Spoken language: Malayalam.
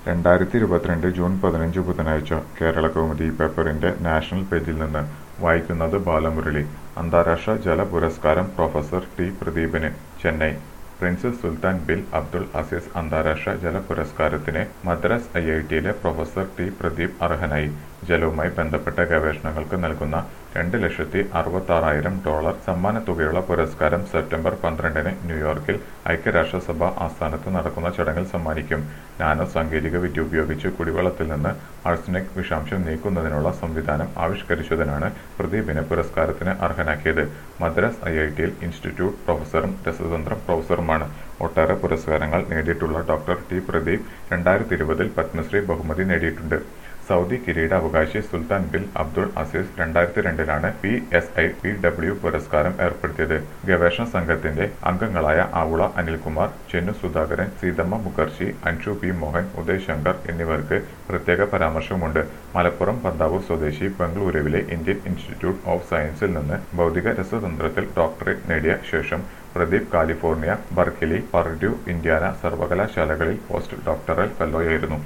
രണ്ടായിരത്തി ഇരുപത്തിരണ്ട് ജൂൺ പതിനഞ്ച് ബുധനാഴ്ച കേരള കൗമുദി പേപ്പറിന്റെ നാഷണൽ പേജിൽ നിന്ന് വായിക്കുന്നത് ബാലമുരളി അന്താരാഷ്ട്ര ജല പുരസ്കാരം പ്രൊഫസർ ടി പ്രദീപിന് Chennai prince Sultan bin Abdul Aziz അന്താരാഷ്ട്ര ജല പുരസ്കാരത്തിന് മദ്രാസ് ഐ ഐ ടിയിലെ പ്രൊഫസർ ടി പ്രദീപ് അർഹനായി ജലവുമായി ബന്ധപ്പെട്ട ഗവേഷണങ്ങൾക്ക് നൽകുന്ന രണ്ട് ലക്ഷത്തി അറുപത്താറായിരം ഡോളർ സമ്മാനത്തുകയുള്ള പുരസ്കാരം സെപ്റ്റംബർ പന്ത്രണ്ടിന് ന്യൂയോർക്കിൽ ഐക്യരാഷ്ട്രസഭ ആസ്ഥാനത്ത് നടക്കുന്ന ചടങ്ങിൽ സമ്മാനിക്കും നാനോ സാങ്കേതിക വിദ്യ ഉപയോഗിച്ച് കുടിവെള്ളത്തിൽ നിന്ന് ആഴ്സനിക് വിഷാംശം നീക്കുന്നതിനുള്ള സംവിധാനം ആവിഷ്കരിച്ചതിനാണ് പ്രദീപിനെ പുരസ്കാരത്തിന് അർഹനാക്കിയത് മദ്രാസ് ഐ ഐ ടിയിൽ ഇൻസ്റ്റിറ്റ്യൂട്ട് പ്രൊഫസറും രസതന്ത്രം പ്രൊഫസറുമാണ് ഒട്ടേറെ പുരസ്കാരങ്ങൾ നേടിയിട്ടുള്ള ഡോക്ടർ ടി പ്രദീപ് രണ്ടായിരത്തി ഇരുപതിൽ പത്മശ്രീ ബഹുമതി നേടിയിട്ടുണ്ട് സൗദി കിരീടാവകാശി സുൽത്താൻ ബിൻ അബ്ദുൾ അസീസ് രണ്ടായിരത്തി രണ്ടിലാണ് P S I P W പുരസ്കാരം ഏർപ്പെടുത്തിയത് ഗവേഷണ സംഘത്തിന്റെ അംഗങ്ങളായ ആവുള അനിൽകുമാർ ചെന്നു സുധാകരൻ സീതമ്മ മുഖർജി അൻഷു പി മോഹൻ ഉദയ് ശങ്കർ എന്നിവർക്ക് പ്രത്യേക പരാമർശമുണ്ട് മലപ്പുറം പന്താവൂർ സ്വദേശി ബംഗളൂരുവിലെ ഇന്ത്യൻ ഇൻസ്റ്റിറ്റ്യൂട്ട് ഓഫ് സയൻസിൽ നിന്ന് ഭൗതിക രസതന്ത്രത്തിൽ ഡോക്ടറേറ്റ് നേടിയ ശേഷം Pradeep California Berkeley Purdue Indiana സർവകലാശാലകളിൽ പോസ്റ്റ് ഡോക്ടറൽ ഫെല്ലോയായിരുന്നു